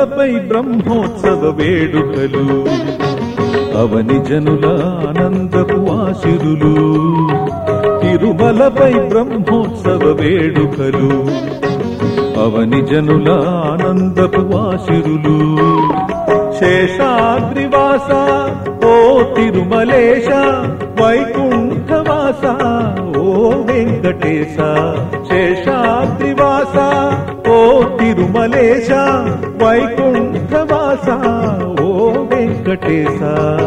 తిరుమలపై బ్రహ్మోత్సవ వేడుకలు అవని జనుల ఆనందపు ఆశిరులు తిరుమలపై బ్రహ్మోత్సవ వేడుకలు అవని జనుల ఆనందపు ఆశిరులు శేషాద్రివాస ఓ తిరుమలేశ వైకుంఠవాస ఓ వెంకటేశ శేషాద్రివాస ఓ తిరుమలేశ వైకుంఠవాస ఓ వెంకటేశ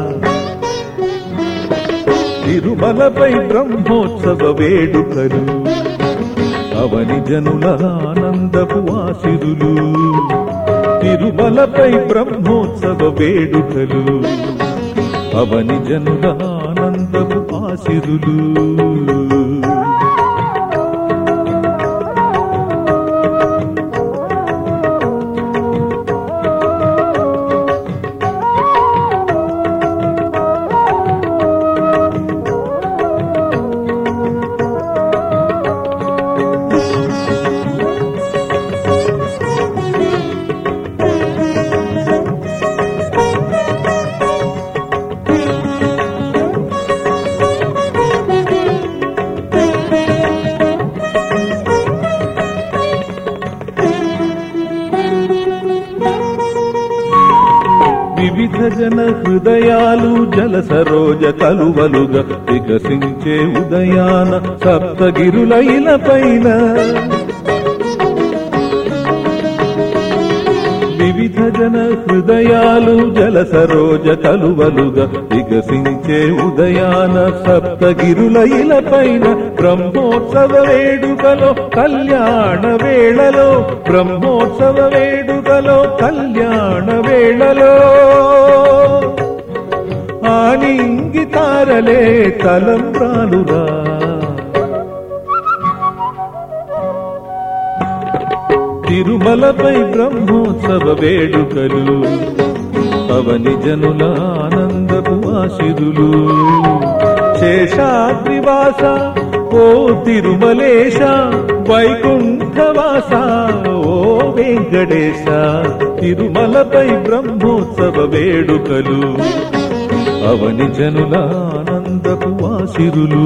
తిరుమలపై బ్రహ్మోత్సవ వేడుకలు అవని జనుల ఆనందపు ఆశిరులు తిరుమలపై బ్రహ్మోత్సవ వేడుకలు అవని జనుల ఆనందపు ఆశిరులు వివిధ జన హృదయాలు జల సరోజ కలువలుగా వికసించే ఉదయాన సప్తగిరుల ఇలపైన వివిధ జన హృదయాలు జల సరోజ కలువలుగా వికసించే ఉదయాన సప్తగిరుల ఇలపైన బ్రహ్మోత్సవ వేడుకలో కళ్యాణ వేళలో బ్రహ్మోత్సవ వేడుకలో కళ్యాణ వేళలో ఆనింగి తారలే తలంబ్రాలురా తిరుమలపై బ్రహ్మోత్సవ వేడుకలు అవని జనుల ఆనందపు ఆశిరులు శేషాద్రివాస ఓ తిరుమలేశ వైకుంఠవాస ఓ వెంకటేశ తిరుమలపై బ్రహ్మోత్సవ వేడుకలు అవని జనుల ఆనందపు ఆశిరులు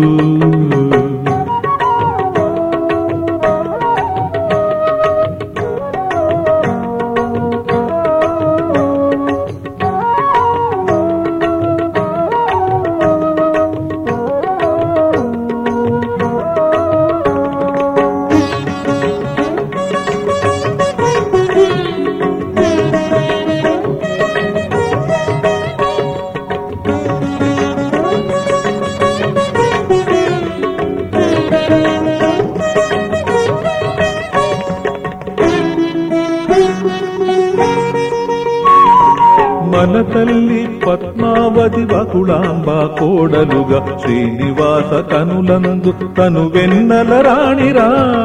మన తల్లి పద్మావతి వకుళాంబ కోడలుగా శ్రీనివాస కనులందు తను వెన్నెల రాణిరా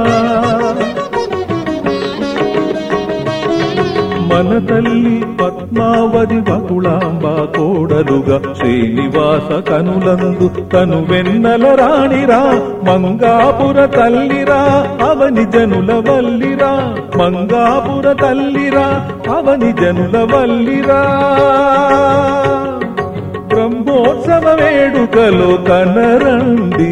మన తల్లి పద్మావతి వకుళాంబ కోడలుగా శ్రీనివాస కనులందు తను వెన్నెల రాణిరా మంగాపుర తల్లిరా అవని జనుల వల్లిరా మంగాపుర తల్లిరా అవని జనుల వల్లిరా బ్రహ్మోత్సవ వేడుకలో కనరండి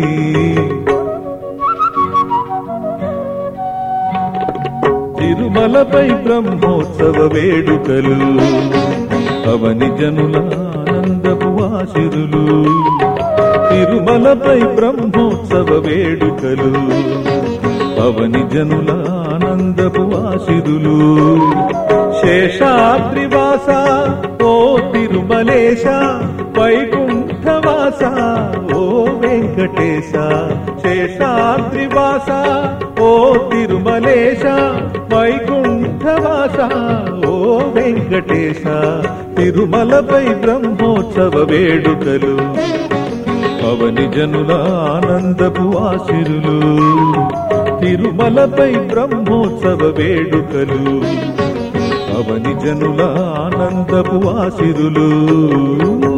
తిరుమలపై బ్రహ్మోత్సవ వేడుకలు అవని జనుల ఆనందపు ఆశిరులు తిరుమలపై బ్రహ్మోత్సవ వేడుకలు అవని జనుల ఆనందపు ఆశిరులు శేషాద్రివాస ఓ తిరుమలేశ వైకుంఠవాస ఓ వెంకటేశ శేషాద్రివాస ఓ తిరుమలేశ వైకుంఠవాస ఓ వెంకటేశ తిరుమలపై బ్రహ్మోత్సవ వేడుకలు పవని జనుల ఆనందపు ఆశిరులు తిరుమలపై బ్రహ్మోత్సవ వేడుకలు అవని జనుల ఆనందపు ఆశిరులు